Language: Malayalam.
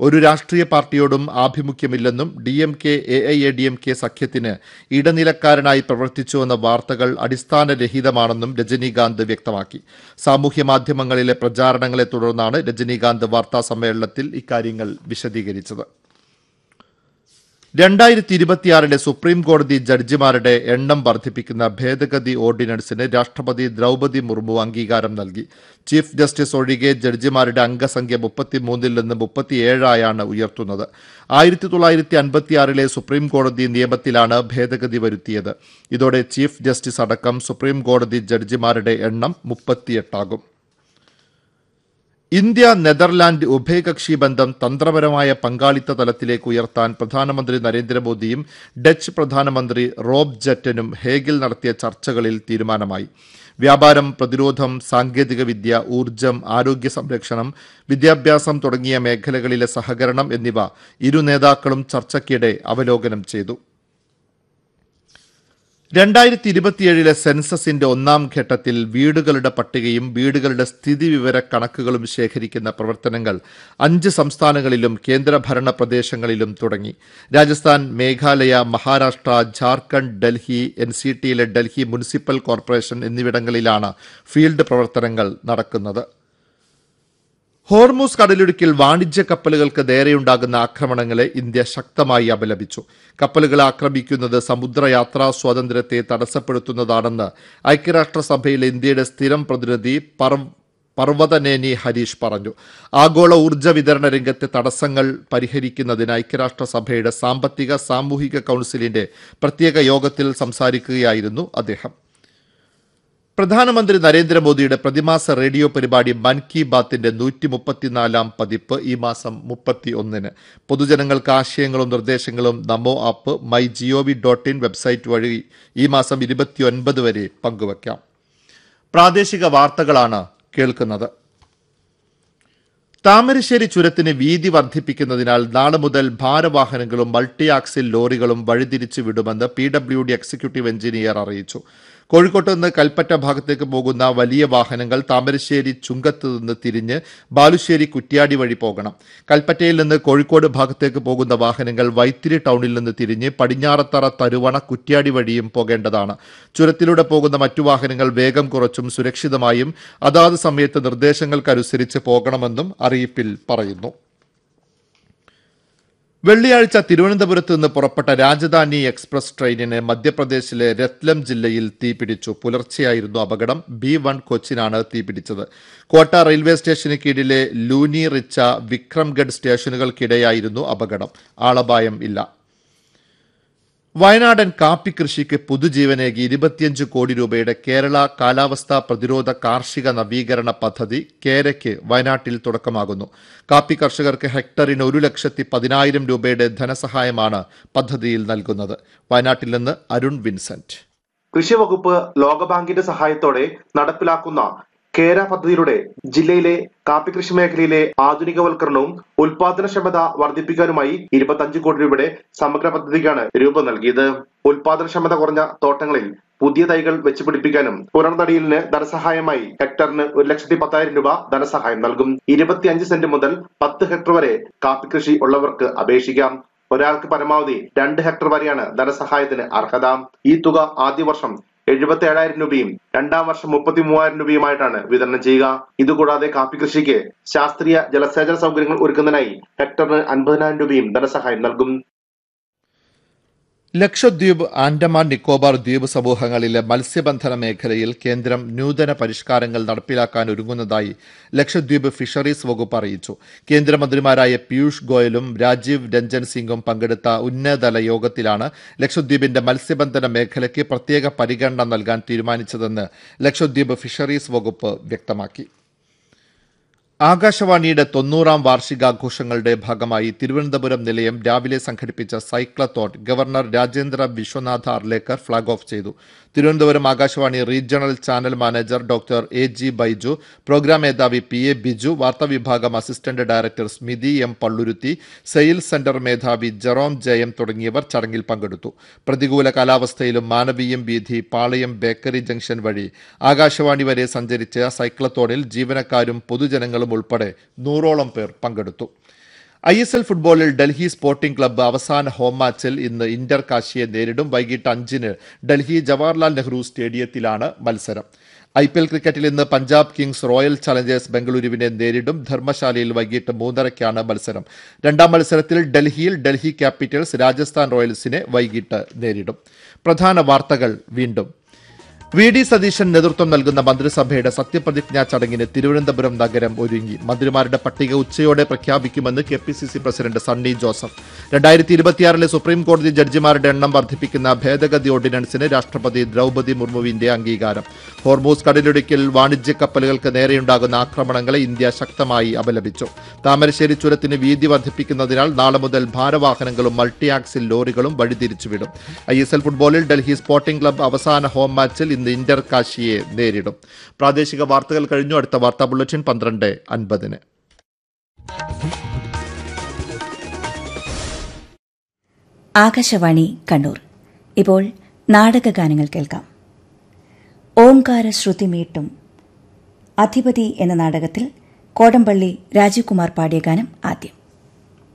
ഒരു രാഷ്ട്രീയ പാർട്ടിയോടും ആഭിമുഖ്യമില്ലെന്നും D M K A I A D M K സഖ്യത്തിന് ഇടനിലക്കാരനായി പ്രവർത്തിച്ചുവെന്ന വാർത്തകൾ അടിസ്ഥാനരഹിതമാണെന്നും രജനീകാന്ത് വ്യക്തമാക്കി സാമൂഹ്യ മാധ്യമങ്ങളിലെ പ്രചാരണങ്ങളെ തുടർന്നാണ് രജനീകാന്ത് വാർത്താ സമ്മേളനത്തിൽ ഇക്കാര്യങ്ങൾ വിശദീകരിച്ചത് രണ്ടായിരത്തി ഇരുപത്തിയാറിലെ സുപ്രീം കോടതി ജഡ്ജിമാരുടെ എണ്ണം വർദ്ധിപ്പിക്കുന്ന ഭേദഗതി ഓർഡിനൻസിന് രാഷ്ട്രപതി ദ്രൗപതി മുർമു അംഗീകാരം നൽകി ചീഫ് ജസ്റ്റിസ് ഒഴികെ ജഡ്ജിമാരുടെ അംഗസംഖ്യ മുപ്പത്തിമൂന്നിൽ നിന്ന് മുപ്പത്തിയേഴായാണ് ഉയർത്തുന്നത് ആയിരത്തി തൊള്ളായിരത്തി അൻപത്തിയാറിലെ സുപ്രീം കോടതി നിയമത്തിലാണ് ഭേദഗതി വരുത്തിയത് ഇതോടെ ചീഫ് ജസ്റ്റിസ് അടക്കം സുപ്രീം കോടതി ജഡ്ജിമാരുടെ എണ്ണം മുപ്പത്തിയെട്ടാകും ഇന്ത്യ നെതർലാൻഡ് ഉഭയകക്ഷി ബന്ധം തന്ത്രപരമായ പങ്കാളിത്ത തലത്തിലേക്ക് ഉയർത്താൻ പ്രധാനമന്ത്രി നരേന്ദ്രമോദിയും ഡച്ച് പ്രധാനമന്ത്രി റോബ് ജെറ്റനും ഹേഗിൽ നടത്തിയ ചർച്ചകളിൽ തീരുമാനമായി വ്യാപാരം പ്രതിരോധം സാങ്കേതികവിദ്യ ഊർജം ആരോഗ്യ സംരക്ഷണം വിദ്യാഭ്യാസം തുടങ്ങിയ മേഖലകളിലെ സഹകരണം എന്നിവ ഇരു നേതാക്കളും ചർച്ചയ്ക്കിടെ അവലോകനം ചെയ്തു രണ്ടായിരത്തി ഇരുപത്തിയേഴിലെ സെൻസസിന്റെ ഒന്നാം ഘട്ടത്തിൽ വീടുകളുടെ പട്ടികയും വീടുകളുടെ സ്ഥിതിവിവര കണക്കുകളും ശേഖരിക്കുന്ന പ്രവർത്തനങ്ങൾ അഞ്ച് സംസ്ഥാനങ്ങളിലും കേന്ദ്രഭരണ പ്രദേശങ്ങളിലും തുടങ്ങി രാജസ്ഥാൻ മേഘാലയ മഹാരാഷ്ട്ര ജാർഖണ്ഡ് ഡൽഹി എൻ സി ടിയിലെ ഡൽഹി മുനിസിപ്പൽ കോർപ്പറേഷൻ എന്നിവിടങ്ങളിലാണ് ഫീൽഡ് പ്രവർത്തനങ്ങൾ നടക്കുന്നത് ഹോർമൂസ് കടലിടുക്കിൽ വാണിജ്യ കപ്പലുകൾക്ക് നേരെയുണ്ടാകുന്ന ആക്രമണങ്ങളെ ഇന്ത്യ ശക്തമായി അപലപിച്ചു കപ്പലുകളെ ആക്രമിക്കുന്നത് സമുദ്രയാത്രാ സ്വാതന്ത്ര്യത്തെ തടസ്സപ്പെടുത്തുന്നതാണെന്ന് ഐക്യരാഷ്ട്രസഭയിലെ ഇന്ത്യയുടെ സ്ഥിരം പ്രതിനിധി പർവ് പർവ്വതനേനി ഹരീഷ് പറഞ്ഞു ആഗോള ഊർജ്ജ വിതരണ രംഗത്തെ തടസ്സങ്ങൾ പരിഹരിക്കുന്നതിന് ഐക്യരാഷ്ട്രസഭയുടെ സാമ്പത്തിക സാമൂഹിക കൌൺസിലിന്റെ പ്രത്യേക യോഗത്തിൽ സംസാരിക്കുകയായിരുന്നു അദ്ദേഹം പ്രധാനമന്ത്രി നരേന്ദ്രമോദിയുടെ പ്രതിമാസ റേഡിയോ പരിപാടി മൻ കി ബാത്തിന്റെ നൂറ്റി മുപ്പത്തിനാലാം പതിപ്പ് ഈ മാസം മുപ്പത്തി ഒന്നിന് പൊതുജനങ്ങൾക്ക് ആശയങ്ങളും നിർദ്ദേശങ്ങളും Namo app my gov dot in website വഴി ഈ മാസം ഇരുപത്തിയൊൻപത് വരെ പങ്കുവയ്ക്കാം പ്രാദേശിക വാർത്തകളാണ് കേൾക്കുന്നത് താമരശ്ശേരി ചുരത്തിന് വീതി വർദ്ധിപ്പിക്കുന്നതിനാൽ നാളെ മുതൽ ഭാരവാഹനങ്ങളും മൾട്ടി ആക്സിൽ ലോറികളും വഴിതിരിച്ചു വിടുമെന്ന് P W D executive engineer അറിയിച്ചു കോഴിക്കോട്ട് നിന്ന് കൽപ്പറ്റ ഭാഗത്തേക്ക് പോകുന്ന വലിയ വാഹനങ്ങൾ താമരശ്ശേരി ചുങ്കത്ത് നിന്ന് തിരിഞ്ഞ് ബാലുശ്ശേരി കുറ്റ്യാടി വഴി പോകണം കൽപ്പറ്റയിൽ നിന്ന് കോഴിക്കോട് ഭാഗത്തേക്ക് പോകുന്ന വാഹനങ്ങൾ വൈത്തിരി ടൗണിൽ നിന്ന് തിരിഞ്ഞ് പടിഞ്ഞാറത്തറ തരുവണ കുറ്റ്യാടി വഴിയും പോകേണ്ടതാണ് ചുരത്തിലൂടെ പോകുന്ന മറ്റു വാഹനങ്ങൾ വേഗം കുറച്ചും സുരക്ഷിതമായും അതാത് സമയത്ത് നിർദ്ദേശങ്ങൾക്കനുസരിച്ച് പോകണമെന്നും അറിയിപ്പിൽ പറയുന്നു വെള്ളിയാഴ്ച തിരുവനന്തപുരത്ത് നിന്ന് പുറപ്പെട്ട രാജധാനി എക്സ്പ്രസ് ട്രെയിനിന് മധ്യപ്രദേശിലെ രത്ലം ജില്ലയിൽ തീപിടിച്ചു പുലർച്ചെയായിരുന്നു അപകടം ബി വൺ കൊച്ചിനാണ് തീപിടിച്ചത് കോട്ട റെയിൽവേ സ്റ്റേഷന് കീഴിലെ ലൂനി റിച്ച വിക്രംഗഡ് സ്റ്റേഷനുകൾക്കിടെയായിരുന്നു അപകടം ആളപായം ഇല്ല വയനാടൻ കാപ്പി കൃഷിക്ക് പുതുജീവനേകി ഇരുപത്തിയഞ്ച് കോടി രൂപയുടെ കേരള കാലാവസ്ഥാ പ്രതിരോധ കാർഷിക നവീകരണ പദ്ധതി കേരയ്ക്ക് വയനാട്ടിൽ തുടക്കമാകുന്നു കാപ്പി കർഷകർക്ക് ഹെക്ടറിന് ഒരു ലക്ഷത്തി പതിനായിരം രൂപയുടെ ധനസഹായമാണ് പദ്ധതിയിൽ നൽകുന്നത് വയനാട്ടിൽ നിന്ന് അരുൺ വിൻസെന്റ് കൃഷി വകുപ്പ് ലോകബാങ്കിന്റെ സഹായത്തോടെ നടപ്പിലാക്കുന്ന കേര പദ്ധതിയിലൂടെ ജില്ലയിലെ കാപ്പി കൃഷി മേഖലയിലെ ആധുനികവൽക്കരണവും ഉൽപാദനക്ഷമത വർദ്ധിപ്പിക്കാനുമായി ഇരുപത്തഞ്ച് കോടി രൂപയുടെ സമഗ്ര പദ്ധതിക്കാണ് രൂപം നൽകിയത് ഉൽപാദനക്ഷമത കുറഞ്ഞ തോട്ടങ്ങളിൽ പുതിയ തൈകൾ വെച്ച് പിടിപ്പിക്കാനും പുനർനടിയിലിന് ധനസഹായമായി ഹെക്ടറിന് ഒരു ലക്ഷത്തി പത്തായിരം രൂപ ധനസഹായം നൽകും ഇരുപത്തിയഞ്ച് സെന്റ് മുതൽ പത്ത് ഹെക്ടർ വരെ കാപ്പി കൃഷി ഉള്ളവർക്ക് അപേക്ഷിക്കാം ഒരാൾക്ക് പരമാവധി രണ്ട് ഹെക്ടർ വരെയാണ് ധനസഹായത്തിന് അർഹത ഈ തുക ആദ്യ വർഷം എഴുപത്തി ഏഴായിരം രൂപയും രണ്ടാം വർഷം മുപ്പത്തി മൂവായിരം രൂപയുമായിട്ടാണ് വിതരണം ചെയ്യുക ഇതുകൂടാതെ കാപ്പി കൃഷിക്ക് ശാസ്ത്രീയ ജലസേചന സൗകര്യങ്ങൾ ഒരുക്കുന്നതിനായി ഹെക്ടറിന് അൻപതിനായിരം രൂപയും ധനസഹായം നൽകും ലക്ഷദ്വീപ് ആൻഡമാൻ നിക്കോബാർ ദ്വീപ് സമൂഹങ്ങളിലെ മത്സ്യബന്ധന മേഖലയിൽ കേന്ദ്രം നൂതന പരിഷ്കാരങ്ങൾ നടപ്പിലാക്കാൻ ഒരുങ്ങുന്നതായി ലക്ഷദ്വീപ് ഫിഷറീസ് വകുപ്പ് അറിയിച്ചു കേന്ദ്രമന്ത്രിമാരായ പീയൂഷ് ഗോയലും രാജീവ് രഞ്ജൻ സിംഗും പങ്കെടുത്ത ഉന്നതതല യോഗത്തിലാണ് ലക്ഷദ്വീപിന്റെ മത്സ്യബന്ധന മേഖലയ്ക്ക് പ്രത്യേക പരിഗണന നൽകാൻ തീരുമാനിച്ചതെന്ന് ലക്ഷദ്വീപ് ഫിഷറീസ് വകുപ്പ് വ്യക്തമാക്കി ആകാശവാണിയുടെ തൊണ്ണൂറാം വാർഷികാഘോഷങ്ങളുടെ ഭാഗമായി തിരുവനന്തപുരം നിലയം രാവിലെ സംഘടിപ്പിച്ച cyclathon governor Rajendra Vishwanath Arlekar flag off ചെയ്തു Thiruvananthapuram Akashvani regional channel manager doctor A G Baiju programme മേധാവി പി എ ബിജു വാർത്താവിഭാഗം assistant director Smithi M Palluruthy sales centre മേധാവി ജെറോം ജയം തുടങ്ങിയവർ ചടങ്ങിൽ പങ്കെടുത്തു പ്രതികൂല കാലാവസ്ഥയിലും മാനവീയം വീഥി പാളയം ബേക്കറി ജംഗ്ഷൻ വഴി ആകാശവാണി വരെ സഞ്ചരിച്ച സൈക്ലത്തോണിൽ ജീവനക്കാരും പൊതുജനങ്ങളും ഉൾപ്പെടെ നൂറോളം പേർ പങ്കെടുത്തു ഐ എസ് എൽ ഫുട്ബോളിൽ ഡൽഹി സ്പോർട്ടിംഗ് ക്ലബ്ബ് അവസാന ഹോം മാച്ചിൽ ഇന്ന് ഇന്റർ കാശിയെ നേരിടും വൈകിട്ട് അഞ്ചിന് ഡൽഹി ജവഹർലാൽ നെഹ്റു സ്റ്റേഡിയത്തിലാണ് മത്സരം ഐ പി എൽ ക്രിക്കറ്റിൽ ഇന്ന് പഞ്ചാബ് കിങ്സ് റോയൽ ചലഞ്ചേഴ്സ് ബംഗളൂരുവിനെ നേരിടും ധർമ്മശാലയിൽ വൈകിട്ട് മൂന്നരയ്ക്കാണ് മത്സരം രണ്ടാം മത്സരത്തിൽ ഡൽഹിയിൽ ഡൽഹി ക്യാപിറ്റൽസ് രാജസ്ഥാൻ റോയൽസിനെ വൈകിട്ട് നേരിടും പ്രധാന വാർത്തകൾ വീണ്ടും വി ഡി സതീശൻ നേതൃത്വം നൽകുന്ന മന്ത്രിസഭയുടെ സത്യപ്രതിജ്ഞാ ചടങ്ങിന് തിരുവനന്തപുരം നഗരം ഒരുങ്ങി മന്ത്രിമാരുടെ പട്ടിക ഉച്ചയോടെ പ്രഖ്യാപിക്കുമെന്ന് K P C C president Sunny Joseph രണ്ടായിരത്തി ഇരുപത്തിയാറിലെ സുപ്രീം കോടതി ജഡ്ജിമാരുടെ എണ്ണം വർദ്ധിപ്പിക്കുന്ന ഭേദഗതി ഓർഡിനൻസിന് രാഷ്ട്രപതി ദ്രൗപദി മുർമുവിന്റെ അംഗീകാരം ഹോർമൂസ് കടലിടുക്കിൽ വാണിജ്യ കപ്പലുകൾക്ക് നേരെയുണ്ടാകുന്ന ആക്രമണങ്ങളെ ഇന്ത്യ ശക്തമായി അപലപിച്ചു താമരശ്ശേരി ചുരത്തിന് വീതി വർദ്ധിപ്പിക്കുന്നതിനാൽ നാളെ മുതൽ ഭാരവാഹനങ്ങളും മൾട്ടി ആക്സിൽ ലോറികളും വഴിതിരിച്ചുവിടും ഐ എസ് എൽ ഫുട്ബോളിൽ ഡൽഹി സ്പോർട്ടിംഗ് ക്ലബ്ബ് അവസാന ഹോം മാച്ചിൽ ഇന്ന് ഇന്റർ കാശിയെ നേരിടും പ്രാദേശിക വാർത്തകൾ കഴിഞ്ഞു അടുത്ത വാർത്താ ബുള്ളറ്റിൻ പന്ത്രണ്ട് അൻപതിന് ആകാശവാണി കണ്ണൂർ ഇപ്പോൾ നാടകഗാനങ്ങൾ കേൾക്കാം ഓംകാര ശ്രുതിമീട്ടും അധിപതി എന്ന നാടകത്തിൽ കോടമ്പള്ളി രാജീവ് കുമാർ പാടിയ ഗാനം ആദ്യം